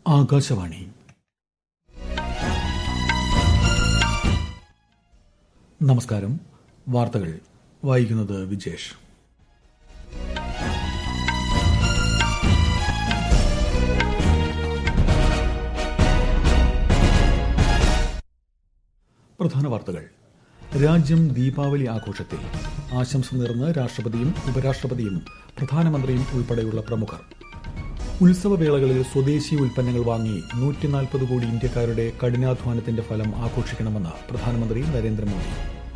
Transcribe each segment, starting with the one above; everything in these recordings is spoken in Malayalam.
ആകാശവാണി നമസ്കാരം വാർത്തകൾ വായിക്കുന്നത് വിജേഷ് പ്രധാന വാർത്തകൾ രാജ്യം ദീപാവലി ആഘോഷത്തിൽ ആശംസ നേർന്ന് രാഷ്ട്രപതിയും ഉപരാഷ്ട്രപതിയും പ്രധാനമന്ത്രിയും ഉൾപ്പെടെയുള്ള പ്രമുഖർ ഉത്സവവേളകളിൽ സ്വദേശി ഉൽപ്പന്നങ്ങൾ വാങ്ങി നൂറ്റിനാൽപ്പത് കോടി ഇന്ത്യക്കാരുടെ കഠിനാധ്വാനത്തിന്റെ ഫലം ആഘോഷിക്കണമെന്ന് പ്രധാനമന്ത്രി നരേന്ദ്രമോദി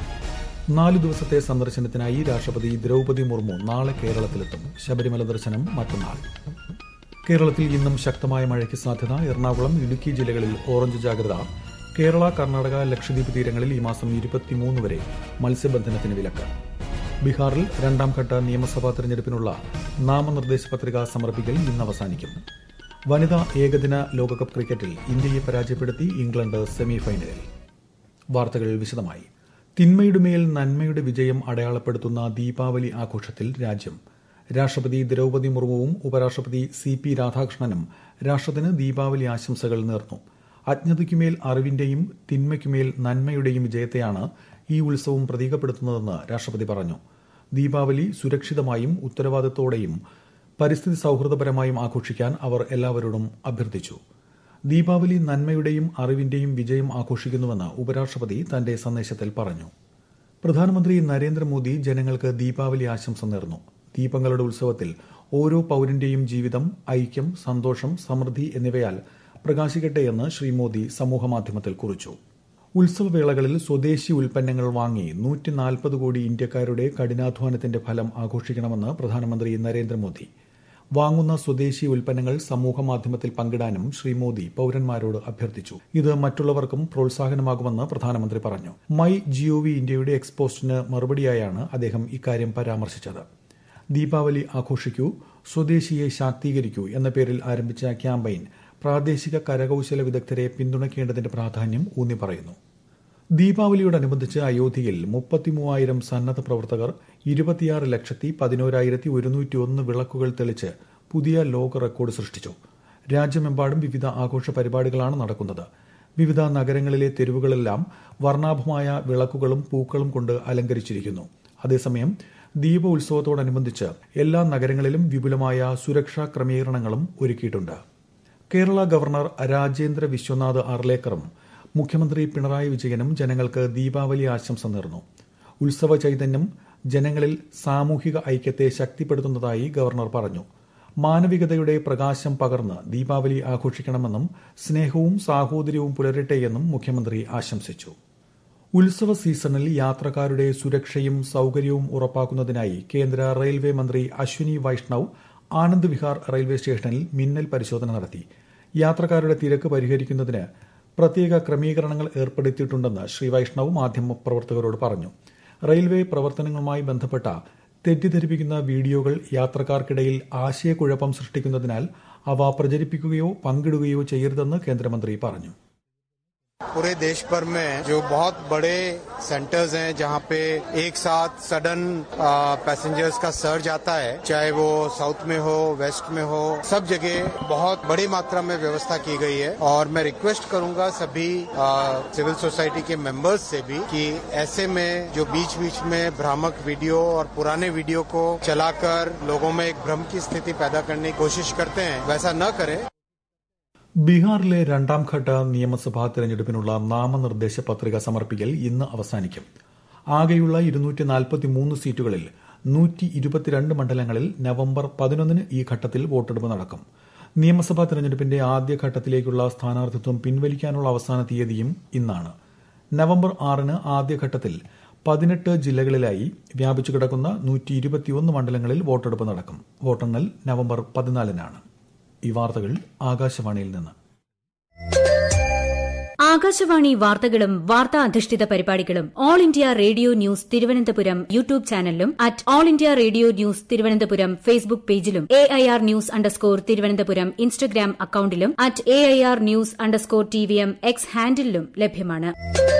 നാല് ദിവസത്തെ സന്ദർശനത്തിനായി രാഷ്ട്രപതി ദ്രൌപതി മുർമു നാളെ കേരളത്തിലെത്തും ശബരിമല ദർശനം മറ്റന്നാൾ കേരളത്തിൽ ഇന്നും ശക്തമായ മഴയ്ക്ക് സാധ്യത എറണാകുളം ഇടുക്കി ജില്ലകളിൽ ഓറഞ്ച് ജാഗ്രത കേരള കർണാടക ലക്ഷദ്വീപ് തീരങ്ങളിൽ ഈ മാസം ഇരുപത്തിമൂന്ന് വരെ മത്സ്യബന്ധനത്തിന് വിലക്ക് ബീഹാറിൽ രണ്ടാം ഘട്ട നിയമസഭാ തെരഞ്ഞെടുപ്പിനുള്ള നാമനിർദ്ദേശ പത്രിക സമർപ്പിക്കൽ ഇന്ന് അവസാനിക്കും വനിതാ ഏകദിന ലോകകപ്പ് ക്രിക്കറ്റിൽ ഇന്ത്യയെ പരാജയപ്പെടുത്തി ഇംഗ്ലണ്ട് സെമിഫൈനലിൽ വാർത്തകൾ വിശദമായി തിന്മയുടെ മേൽ നന്മയുടെ വിജയം അടയാളപ്പെടുത്തുന്ന ദീപാവലി ആഘോഷത്തിൽ രാജ്യം രാഷ്ട്രപതി ദ്രൌപതി മുർമുവും ഉപരാഷ്ട്രപതി സി പി രാധാകൃഷ്ണനും രാഷ്ട്രത്തിന് ദീപാവലി ആശംസകൾ നേർന്നു അജ്ഞതയ്ക്കുമേൽ അറിവിന്റെയും തിന്മയ്ക്കുമേൽ നന്മയുടെയും വിജയത്തെയാണ് ഈ ഉത്സവം പ്രതീകപ്പെടുത്തുന്നതെന്ന് രാഷ്ട്രപതി പറഞ്ഞു ദീപാവലി സുരക്ഷിതമായും ഉത്തരവാദിത്തോടെയും പരിസ്ഥിതി സൌഹൃദപരമായും ആഘോഷിക്കാൻ അവർ എല്ലാവരോടും അഭ്യർത്ഥിച്ചു ദീപാവലി നന്മയുടെയും അറിവിന്റെയും വിജയം ആഘോഷിക്കുന്നുവെന്ന് ഉപരാഷ്ട്രപതി തന്റെ സന്ദേശത്തിൽ പറഞ്ഞു പ്രധാനമന്ത്രി നരേന്ദ്രമോദി ജനങ്ങൾക്ക് ദീപാവലി ആശംസ നേർന്നു ദീപങ്ങളുടെ ഉത്സവത്തിൽ ഓരോ പൌരന്റെയും ജീവിതം ഐക്യം സന്തോഷം സമൃദ്ധി എന്നിവയാൽ പ്രകാശിക്കട്ടെയെന്ന് ശ്രീ മോദി സമൂഹമാധ്യമത്തിൽ കുറിച്ചു ഉത്സവവേളകളിൽ സ്വദേശി ഉൽപ്പന്നങ്ങൾ വാങ്ങി നൂറ്റിനാൽപ്പത് കോടി ഇന്ത്യക്കാരുടെ കഠിനാധ്വാനത്തിന്റെ ഫലം ആഘോഷിക്കണമെന്ന് പ്രധാനമന്ത്രി നരേന്ദ്രമോദി വാങ്ങുന്ന സ്വദേശി ഉൽപ്പന്നങ്ങൾ സമൂഹമാധ്യമത്തിൽ പങ്കിടാനും ശ്രീ മോദി പൌരന്മാരോട് അഭ്യർത്ഥിച്ചു ഇത് മറ്റുള്ളവർക്കും പ്രോത്സാഹനമാകുമെന്ന് പ്രധാനമന്ത്രി പറഞ്ഞു മൈ ജിഒവി ഇന്ത്യയുടെ എക്സ്പോസ്റ്റിന് മറുപടിയായാണ് അദ്ദേഹം ഇക്കാര്യം പരാമർശിച്ചത് ദീപാവലി ആഘോഷിക്കൂ സ്വദേശിയെ ശാക്തീകരിക്കൂ എന്ന പേരിൽ ആരംഭിച്ച ക്യാമ്പയിൻ പ്രാദേശിക കരകൌശല വിദഗ്ധരെ പിന്തുണയ്ക്കേണ്ടതിന്റെ പ്രാധാന്യം ഊന്നി പറയുന്നു ദീപാവലിയോടനുബന്ധിച്ച് അയോധ്യയിൽ മുപ്പത്തിമൂവായിരം സന്നദ്ധ പ്രവർത്തകർ ഇരുപത്തിയാറ് ലക്ഷത്തി പതിനോരായിരത്തി ഒരുന്നൂറ്റി ഒന്ന് വിളക്കുകൾ തെളിച്ച് പുതിയ ലോക റെക്കോർഡ് സൃഷ്ടിച്ചു രാജ്യമെമ്പാടും വിവിധ ആഘോഷ പരിപാടികളാണ് നടക്കുന്നത് വിവിധ നഗരങ്ങളിലെ തെരുവുകളെല്ലാം വർണ്ണാഭമായ വിളക്കുകളും പൂക്കളും കൊണ്ട് അലങ്കരിച്ചിരിക്കുന്നു അതേസമയം ദീപ ഉത്സവത്തോടനുബന്ധിച്ച് എല്ലാ നഗരങ്ങളിലും വിപുലമായ സുരക്ഷാ ക്രമീകരണങ്ങളും ഒരുക്കിയിട്ടുണ്ട് കേരള ഗവർണർ രാജേന്ദ്ര വിശ്വനാഥ് അർലേക്കറും മുഖ്യമന്ത്രി പിണറായി വിജയനും ജനങ്ങൾക്ക് ദീപാവലി ആശംസ നേർന്നു ഉത്സവ ചൈതന്യം ജനങ്ങളിൽ സാമൂഹിക ഐക്യത്തെ ശക്തിപ്പെടുത്തുന്നതായി ഗവർണർ പറഞ്ഞു മാനവികതയുടെ പ്രകാശം പകർന്ന് ദീപാവലി ആഘോഷിക്കണമെന്നും സ്നേഹവും സാഹോദര്യവും പുലരട്ടെയെന്നും മുഖ്യമന്ത്രി ആശംസിച്ചു ഉത്സവ സീസണിൽ യാത്രക്കാരുടെ സുരക്ഷയും സൌകര്യവും ഉറപ്പാക്കുന്നതിനായി കേന്ദ്ര റെയിൽവേ മന്ത്രി അശ്വിനി വൈഷ്ണവ് ആനന്ദ് വിഹാർ റെയിൽവേ സ്റ്റേഷനിൽ മിന്നൽ പരിശോധന നടത്തി യാത്രക്കാരുടെ തിരക്ക് പരിഹരിക്കുന്നതിന് പ്രത്യേക ക്രമീകരണങ്ങൾ ഏർപ്പെടുത്തിയിട്ടുണ്ടെന്ന് ശ്രീ വൈഷ്ണവ് മാധ്യമപ്രവർത്തകരോട് പറഞ്ഞു റെയിൽവേ പ്രവർത്തനങ്ങളുമായി ബന്ധപ്പെട്ട തെറ്റിദ്ധരിപ്പിക്കുന്ന വീഡിയോകൾ യാത്രക്കാർക്കിടയിൽ ആശയക്കുഴപ്പം സൃഷ്ടിക്കുന്നതിനാൽ അവ പ്രചരിപ്പിക്കുകയോ പങ്കിടുകയോ ചെയ്യരുതെന്ന് കേന്ദ്രമന്ത്രി പറഞ്ഞു पूरे देश भर में जो बहुत बड़े सेंटर्स हैं जहां पे एक साथ सडन पैसेंजर्स का सर्ज आता है चाहे वो साउथ में हो वेस्ट में हो सब जगह बहुत बड़ी मात्रा में व्यवस्था की गई है और मैं रिक्वेस्ट करूंगा सभी सिविल सोसाइटी के मेंबर्स से भी कि ऐसे में जो बीच बीच में भ्रामक वीडियो और पुराने वीडियो को चलाकर लोगों में एक भ्रम की स्थिति पैदा करने की कोशिश करते हैं वैसा न करें ബീഹാറിലെ രണ്ടാം ഘട്ട നിയമസഭാ തെരഞ്ഞെടുപ്പിനുള്ള നാമനിർദ്ദേശ പത്രിക സമർപ്പിക്കൽ ഇന്ന് അവസാനിക്കും ആകെയുള്ള ഇരുന്നൂറ്റി നാൽപ്പത്തിമൂന്ന് സീറ്റുകളിൽ നൂറ്റി ഇരുപത്തിരണ്ട് മണ്ഡലങ്ങളിൽ നവംബർ പതിനൊന്നിന് ഈ ഘട്ടത്തിൽ വോട്ടെടുപ്പ് നടക്കും നിയമസഭാ തെരഞ്ഞെടുപ്പിന്റെ ആദ്യഘട്ടത്തിലേക്കുള്ള സ്ഥാനാർത്ഥിത്വം പിൻവലിക്കാനുള്ള അവസാന തീയതിയും ഇന്നാണ് നവംബർ ആറിന് ആദ്യഘട്ടത്തിൽ പതിനെട്ട് ജില്ലകളിലായി വ്യാപിച്ചു കിടക്കുന്ന നൂറ്റി ഇരുപത്തിയൊന്ന് മണ്ഡലങ്ങളിൽ വോട്ടെടുപ്പ് നടക്കും വോട്ടെണ്ണൽ നവംബർ പതിനാലിനാണ് ഈ വാർത്തകൾ ആകാശവാണിയിൽ നിന്ന് ആകാശവാണി വാർത്തകളും വാർത്താ അധിഷ്ഠിത പരിപാടികളും all India radio news Thiruvananthapuram YouTube ചാനലിലും at all India radio news Thiruvananthapuram Facebook പേജിലും A I R news underscore Thiruvananthapuram Instagram അക്കൌണ്ടിലും at A I R news underscore T V M X ഹാൻഡിലും ലഭ്യമാണ്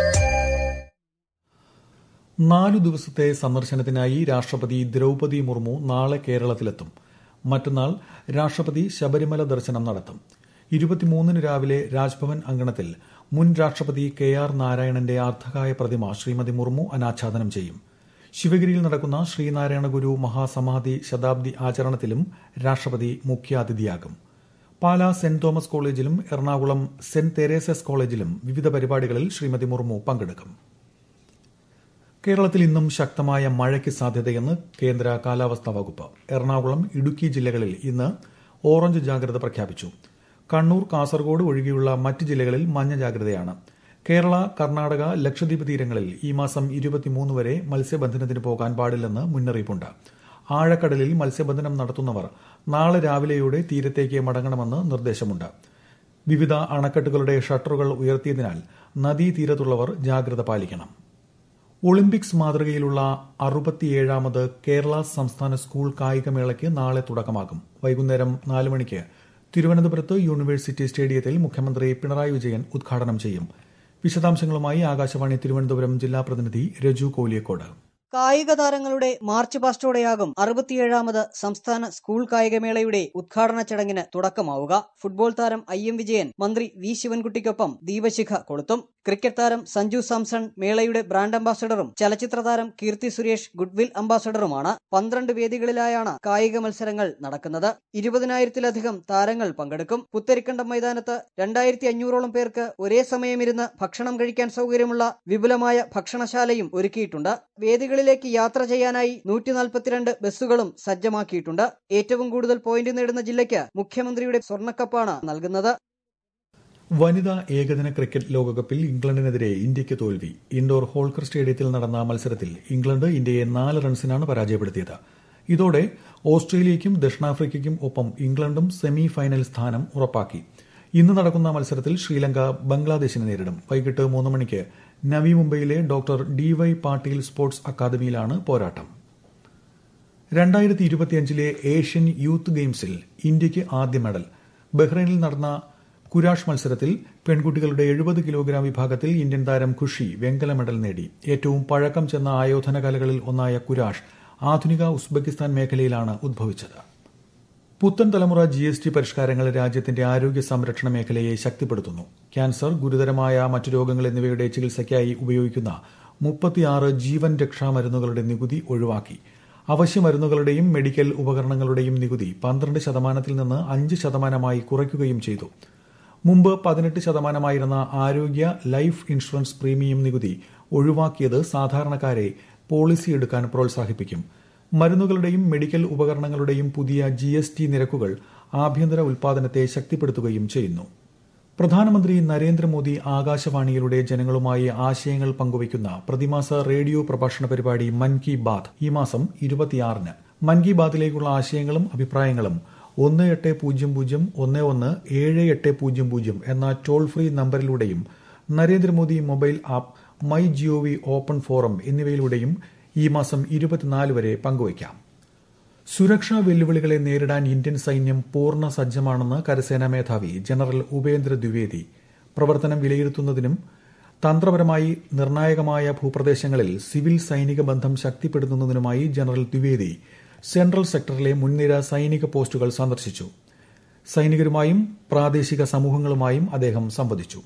നാലു ദിവസത്തെ സന്ദർശനത്തിനായി രാഷ്ട്രപതി ദ്രൌപതി മുർമു നാളെ കേരളത്തിലെത്തും മറ്റന്നാൾ രാഷ്ട്രപതി ശബരിമല ദർശനം നടത്തും ഇരുപത്തിമൂന്നിന് രാവിലെ രാജ്ഭവൻ അങ്കണത്തിൽ മുൻ രാഷ്ട്രപതി കെ ആർ നാരായണന്റെ അർദ്ധകായ പ്രതിമ ശ്രീമതി മുർമു അനാച്ഛാദനം ചെയ്യും ശിവഗിരിയിൽ നടക്കുന്ന ശ്രീനാരായണ ഗുരു മഹാസമാധി ശതാബ്ദി ആചരണത്തിലും രാഷ്ട്രപതി മുഖ്യാതിഥിയാകും പാലാ സെന്റ് തോമസ് കോളേജിലും എറണാകുളം സെന്റ് തെരേസസ് കോളേജിലും വിവിധ പരിപാടികളിൽ ശ്രീമതി മുർമു പങ്കെടുക്കും കേരളത്തിൽ ഇന്നും ശക്തമായ മഴയ്ക്ക് സാധ്യതയെന്ന് കേന്ദ്ര കാലാവസ്ഥാ വകുപ്പ് എറണാകുളം ഇടുക്കി ജില്ലകളിൽ ഇന്ന് ഓറഞ്ച് ജാഗ്രത പ്രഖ്യാപിച്ചു കണ്ണൂർ കാസർഗോഡ് ഒഴികെയുള്ള മറ്റ് ജില്ലകളിൽ മഞ്ഞ ജാഗ്രതയാണ് കേരള കർണാടക ലക്ഷദ്വീപ് തീരങ്ങളിൽ ഈ മാസം ഇരുപത്തിമൂന്ന് വരെ മത്സ്യബന്ധനത്തിന് പോകാൻ പാടില്ലെന്ന് മുന്നറിയിപ്പുണ്ട് ആഴക്കടലിൽ മത്സ്യബന്ധനം നടത്തുന്നവർ നാളെ രാവിലെയോടെ തീരത്തേക്ക് മടങ്ങണമെന്ന് നിർദ്ദേശമുണ്ട് വിവിധ അണക്കെട്ടുകളുടെ ഷട്ടറുകൾ ഉയർത്തിയതിനാൽ നദീതീരത്തുള്ളവർ ജാഗ്രത പാലിക്കണം ഒളിമ്പിക്സ് മാതൃകയിലുള്ള അറുപത്തിയേഴാമത് കേരള സംസ്ഥാന സ്കൂൾ കായികമേളയ്ക്ക് നാളെ തുടക്കമാകും വൈകുന്നേരം നാല് മണിക്ക് തിരുവനന്തപുരത്ത് യൂണിവേഴ്സിറ്റി സ്റ്റേഡിയത്തിൽ മുഖ്യമന്ത്രി പിണറായി വിജയൻ ഉദ്ഘാടനം ചെയ്യും വിശദാംശങ്ങളുമായി ആകാശവാണി തിരുവനന്തപുരം ജില്ലാ പ്രതിനിധി രജു കോലിയക്കോട് കായിക താരങ്ങളുടെ മാർച്ച് പാസ്റ്റോടെയാകും അറുപത്തിയേഴാമത് സംസ്ഥാന സ്കൂൾ കായികമേളയുടെ ഉദ്ഘാടന ചടങ്ങിന് തുടക്കമാവുക ഫുട്ബോൾ താരം ഐ എം വിജയൻ മന്ത്രി വി ശിവൻകുട്ടിക്കൊപ്പം ദീപശിഖ കൊളുത്തും ക്രിക്കറ്റ് താരം സഞ്ജു സാംസൺ മേളയുടെ ബ്രാൻഡ് അംബാസഡറും ചലച്ചിത്ര താരം കീർത്തി സുരേഷ് ഗുഡ്വിൽ അംബാസഡറുമാണ് പന്ത്രണ്ട് വേദികളിലായാണ് കായിക മത്സരങ്ങൾ നടക്കുന്നത് ഇരുപതിനായിരത്തിലധികം താരങ്ങൾ പങ്കെടുക്കും പുത്തരിക്കണ്ടം മൈതാനത്ത് രണ്ടായിരത്തി അഞ്ഞൂറോളം പേർക്ക് ഒരേ സമയമിരുന്ന് ഭക്ഷണം കഴിക്കാൻ സൗകര്യമുള്ള വിപുലമായ ഭക്ഷണശാലയും ഒരുക്കിയിട്ടുണ്ട് വേദികളിലേക്ക് യാത്ര ചെയ്യാനായി നൂറ്റി നാൽപ്പത്തിരണ്ട് ബസ്സുകളും സജ്ജമാക്കിയിട്ടുണ്ട് ഏറ്റവും കൂടുതൽ പോയിന്റ് നേടുന്ന ജില്ലയ്ക്ക് മുഖ്യമന്ത്രിയുടെ സ്വർണ്ണക്കപ്പാണ് നൽകുന്നത് വനിതാ ഏകദിന ക്രിക്കറ്റ് ലോകകപ്പിൽ ഇംഗ്ലണ്ടിനെതിരെ ഇന്ത്യയ്ക്ക് തോൽവി ഇൻഡോർ ഹോൾക്കർ സ്റ്റേഡിയത്തിൽ നടന്ന മത്സരത്തിൽ ഇംഗ്ലണ്ട് ഇന്ത്യയെ നാല് റൺസിനാണ് പരാജയപ്പെടുത്തിയത് ഇതോടെ ഓസ്ട്രേലിയയ്ക്കും ദക്ഷിണാഫ്രിക്കയ്ക്കും ഒപ്പം ഇംഗ്ലണ്ടും സെമി ഫൈനൽ സ്ഥാനം ഉറപ്പാക്കി ഇന്ന് നടക്കുന്ന മത്സരത്തിൽ ശ്രീലങ്ക ബംഗ്ലാദേശിനെ നേരിടും വൈകിട്ട് മൂന്ന് മണിക്ക് നവി മുംബൈയിലെ doctor D Y Patil sports അക്കാദമിയിലാണ് പോരാട്ടം രണ്ടായിരത്തി ഇരുപത്തിയഞ്ചിലെ ഏഷ്യൻ യൂത്ത് ഗെയിംസിൽ ഇന്ത്യയ്ക്ക് ആദ്യ മെഡൽ ബഹ്റൈനിൽ നടന്ന കുരാഷ് മത്സരത്തിൽ പെൺകുട്ടികളുടെ എഴുപത് കിലോഗ്രാം വിഭാഗത്തിൽ ഇന്ത്യൻ താരം ഖുഷി വെങ്കല മെഡൽ നേടി ഏറ്റവും പഴക്കം ചെന്ന ആയോധന കലകളിൽ ഒന്നായ കുരാഷ് ആധുനിക ഉസ്ബെക്കിസ്ഥാൻ മേഖലയിലാണ് ഉദ്ഭവിച്ചത് പുത്തൻ തലമുറ ജി എസ് ടി പരിഷ്കാരങ്ങൾ രാജ്യത്തിന്റെ ആരോഗ്യ സംരക്ഷണ മേഖലയെ ശക്തിപ്പെടുത്തുന്നു ക്യാൻസർ ഗുരുതരമായ മറ്റു രോഗങ്ങൾ എന്നിവയുടെ ചികിത്സയ്ക്കായി ഉപയോഗിക്കുന്ന മുപ്പത്തിയാറ് ജീവൻ രക്ഷാ മരുന്നുകളുടെ നികുതി ഒഴിവാക്കി അവശ്യ മരുന്നുകളുടെയും മെഡിക്കൽ ഉപകരണങ്ങളുടെയും നികുതി പന്ത്രണ്ട് ശതമാനത്തിൽ നിന്ന് അഞ്ച് ശതമാനമായി കുറയ്ക്കുകയും ചെയ്തു മുമ്പ് പതിനെട്ട് ശതമാനമായിരുന്ന ആരോഗ്യ ലൈഫ് ഇൻഷുറൻസ് പ്രീമിയം നികുതി ഒഴിവാക്കിയത് സാധാരണക്കാരെ പോളിസി എടുക്കാൻ പ്രോത്സാഹിപ്പിക്കും മരുന്നുകളുടെയും മെഡിക്കൽ ഉപകരണങ്ങളുടെയും പുതിയ ജി എസ് ടി നിരക്കുകൾ ആഭ്യന്തര ഉൽപാദനത്തെ ശക്തിപ്പെടുത്തുകയും ചെയ്യുന്നു പ്രധാനമന്ത്രി നരേന്ദ്രമോദി ആകാശവാണിയിലൂടെ ജനങ്ങളുമായി ആശയങ്ങൾ പങ്കുവയ്ക്കുന്ന പ്രതിമാസ റേഡിയോ പ്രഭാഷണ പരിപാടി മൻ കി ബാത്ത് ഈ മാസം ഇരുപത്തിയാറിന് മൻ കി ബാത്തിലേക്കുള്ള ആശയങ്ങളും അഭിപ്രായങ്ങളും ഒന്ന് എട്ട് പൂജ്യം പൂജ്യം ഒന്ന് ഒന്ന് ഏഴ് എട്ട് പൂജ്യം പൂജ്യം എന്ന ടോൾ ഫ്രീ നമ്പറിലൂടെയും Narendra Modi mobile app my gov open forum എന്നിവയിലൂടെയും ഈ മാസം ഇരുപത്തിനാല് വരെ പങ്കുവയ്ക്കാം സുരക്ഷാ വെല്ലുവിളികളെ നേരിടാൻ ഇന്ത്യൻ സൈന്യം പൂർണ്ണ സജ്ജമാണെന്ന് കരസേനാ മേധാവി ജനറൽ ഉപേന്ദ്ര ദ്വിവേദി പ്രവർത്തനം വിലയിരുത്തുന്നതിനും തന്ത്രപരമായി നിർണായകമായ ഭൂപ്രദേശങ്ങളിൽ സിവിൽ സൈനിക ബന്ധം ശക്തിപ്പെടുത്തുന്നതിനുമായി ജനറൽ ദ്വിവേദി സെൻട്രൽ സെക്ടറിലെ മുൻനിര സൈനിക പോസ്റ്റുകൾ സന്ദർശിച്ചു സൈനികരുമായും പ്രാദേശിക സമൂഹങ്ങളുമായും അദ്ദേഹം സംവദിച്ചു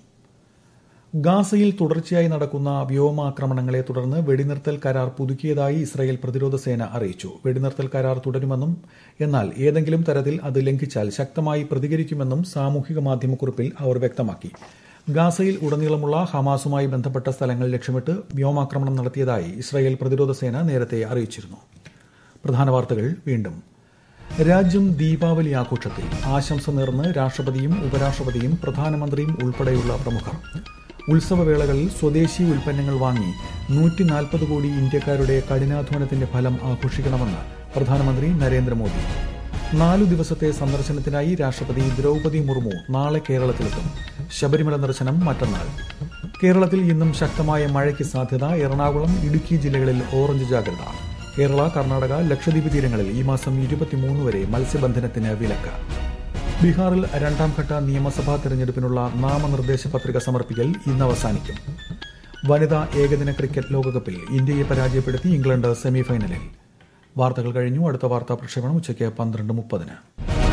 ഗാസയിൽ തുടർച്ചയായി നടക്കുന്ന വ്യോമാക്രമണങ്ങളെ തുടർന്ന് വെടിനിർത്തൽ കരാർ പുതുക്കിയതായി ഇസ്രായേൽ പ്രതിരോധ സേന അറിയിച്ചു വെടിനിർത്തൽ കരാർ തുടരുമെന്നും എന്നാൽ ഏതെങ്കിലും തരത്തിൽ അത് ലംഘിച്ചാൽ ശക്തമായി പ്രതികരിക്കുമെന്നും സാമൂഹിക മാധ്യമക്കുറിപ്പിൽ അവർ വ്യക്തമാക്കി ഗാസയിൽ ഉടനീളമുള്ള ഹമാസുമായി ബന്ധപ്പെട്ട സ്ഥലങ്ങൾ ലക്ഷ്യമിട്ട് വ്യോമാക്രമണം നടത്തിയതായി ഇസ്രായേൽ പ്രതിരോധ സേന നേരത്തെ അറിയിച്ചിരുന്നു പ്രധാന വാർത്തകൾ വീണ്ടും രാജ്യം ദീപാവലി ആഘോഷത്തിൽ ആശംസ നേർന്ന് രാഷ്ട്രപതിയും ഉപരാഷ്ട്രപതിയും പ്രധാനമന്ത്രിയും ഉൾപ്പെടെയുള്ള പ്രമുഖർ ഉത്സവവേളകളിൽ സ്വദേശി ഉൽപ്പന്നങ്ങൾ വാങ്ങി നൂറ്റി നാൽപ്പത് കോടി ഇന്ത്യക്കാരുടെ കഠിനാധ്വാനത്തിന്റെ ഫലം ആഘോഷിക്കണമെന്ന് പ്രധാനമന്ത്രി നരേന്ദ്രമോദി നാലു ദിവസത്തെ സന്ദർശനത്തിനായി രാഷ്ട്രപതി ദ്രൌപതി മുർമു നാളെ കേരളത്തിലെത്തും ശബരിമല ദർശനം മറ്റന്നാൾ കേരളത്തിൽ ഇന്നും ശക്തമായ മഴയ്ക്ക് സാധ്യത എറണാകുളം ഇടുക്കി ജില്ലകളിൽ ഓറഞ്ച് ജാഗ്രത കേരള കർണാടക ലക്ഷദ്വീപ് തീരങ്ങളിൽ ഈ മാസം ഇരുപത്തിമൂന്ന് വരെ മത്സ്യബന്ധനത്തിന് വിലക്ക് ബീഹാറിൽ രണ്ടാംഘട്ട നിയമസഭാ തെരഞ്ഞെടുപ്പിനുള്ള നാമനിർദ്ദേശ പത്രിക സമർപ്പിക്കൽ ഇന്ന് അവസാനിക്കും വനിതാ ഏകദിന ക്രിക്കറ്റ് ലോകകപ്പിൽ ഇന്ത്യയെ പരാജയപ്പെടുത്തി ഇംഗ്ലണ്ട് സെമിഫൈനലിൽ വാർത്തകൾ കഴിഞ്ഞു അടുത്ത വാർത്താ പ്രക്ഷേപണം ഉച്ചയ്ക്ക് പന്ത്രണ്ട് മുപ്പതിന്